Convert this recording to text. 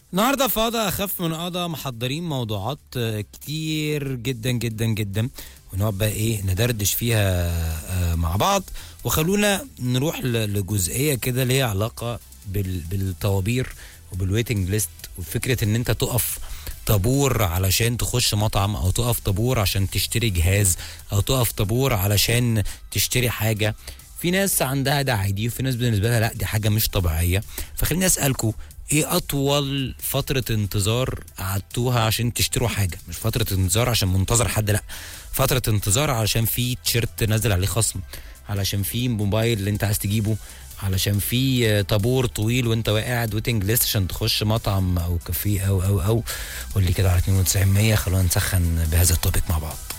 النهارده في قضاء اخف من قضاء محضرين موضوعات آه، كتير جدا جدا جدا ونقعد بقى ايه ندردش فيها آه، مع بعض وخلونا نروح ل- لجزئيه كده ليها علاقه بال- بالطوابير وبالويتنج ليست وفكره ان انت تقف طابور علشان تخش مطعم او تقف طابور عشان تشتري جهاز او تقف طابور علشان تشتري حاجه في ناس عندها ده عادي وفي ناس بالنسبه لها لا دي حاجه مش طبيعيه فخليني اسالكم ايه اطول فتره انتظار قعدتوها عشان تشتروا حاجه مش فتره انتظار عشان منتظر حد لا فتره انتظار علشان في تيشيرت نازل عليه خصم علشان في موبايل اللي انت عايز تجيبه علشان في آه، طابور طويل وانت قاعد ويتنج ليست عشان تخش مطعم او كافيه او او او قول لي كده على 92 100 خلونا نسخن بهذا التوبيك مع بعض